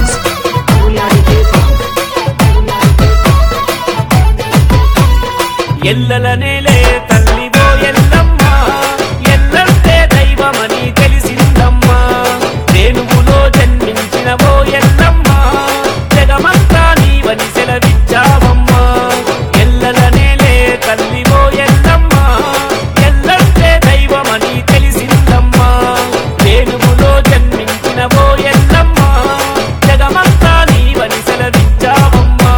songs. Aulia DJ songs. ఎల్లలనేలే తల్లివో Yellamma ఎల్లంటే దైవమని తెలిసిందమ్మా రేణువులో జన్మించినవో Yellamma జగమంతా నీవని సెలవిచ్చావమ్మా ఎల్లలనేలే తల్లివో ఎల్లమ్మ ఎల్లంటే దైవమని తెలిసిందమ్మా రేణువులో జన్మించినవో ఎల్లమ్మ జగమంతా నీవని సెలవిచ్చావమ్మా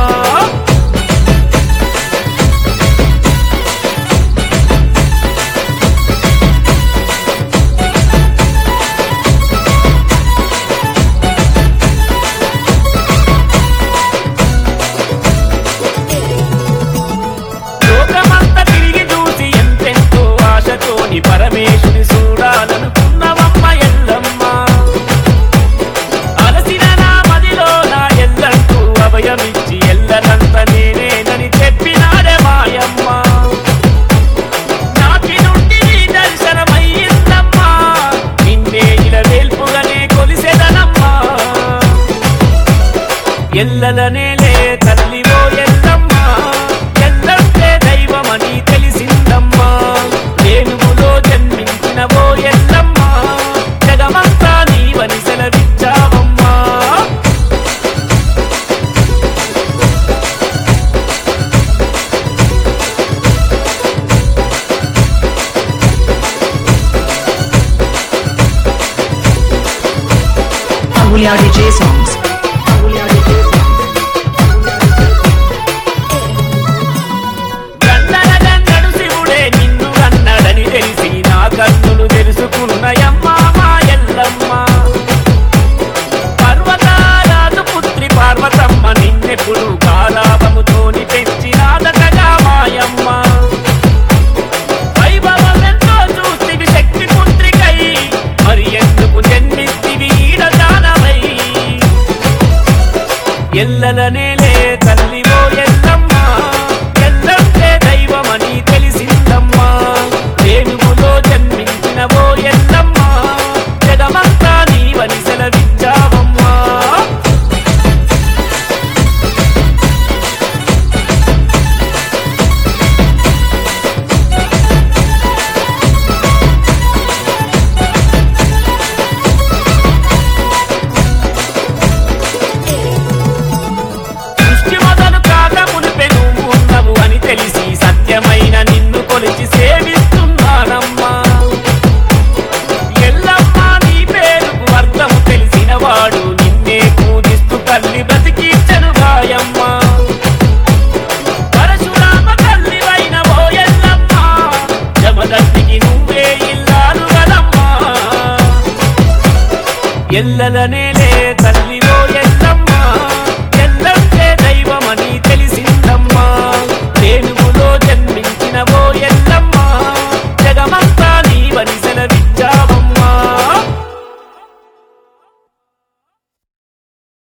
లోకమంతా తిరిగి చూసి ఎంతెంతో ఆశతోని పరమేశుని చూడాలనుకున్నవమ్మ ఎల్లమ్మ అలసిన నా మదిలో నా ఎల్లంటూ అభయమిచ్చి ఎల్లనంత నేనేనని చెప్పినాడే మాయమ్మ నాటి నుండి నీ దర్శనమయ్యిందమ్మా నిన్నే ఇలా వేల్పుగానే కొలిసెదనమ్మా ఎల్లలనేలే తల్లివో ఎల్లమ్మ ఎల్లంటే దైవమని తెలిసిందమ్మా రేణువులో జన్మించినవో ఎల్లమ్మ జగమంతా నీవని సెలవిచ్చావమ్మా Aulia DJ songs. Aulia DJ songs. గన్నడ గన్నడు శివుడే నిన్ను గన్నడని తెలిసి నా కన్నులు తెలుసుకున్నయమ్మా మా ఎల్లమ్మ పర్వతారాజు పుత్రి పార్వతమ్మ నిన్నెప్పుడు కాలాపముతోని పెంచినాదటగా మాయమ్మ వైభవమెంతో చూస్తివి శక్తి పుత్రికై మరి ఎందుకు జన్మిస్తివి ఈడ దానవై ఎల్లలనేలే తల్లివో ఎల్లమ్మ ఎల్లంటే దైవమని తెలిసిందమ్మా రేణువులో జన్మించినవో ఎల్లమ్మ జగమంతా నీవని సెలవిచ్చావమ్మా సృష్టి మొదలు కాక మునిపె నువ్వు ఉన్నవు అని తెలిసి సత్యమైన నిన్ను కొలిచి సేవిస్తున్నానమ్మా ఎల్లమ్మ నీ పేరుకు అర్థము తెలిసిన వాడు నిన్నే పూజిస్తూ తల్లి బ్రతికించను గాయమ్మ పరశురామ తల్లివైన ఓ ఎల్లమ్మ జమదత్తికి నువ్వే ఇల్లాలు కదమ్మా ఎల్లలనే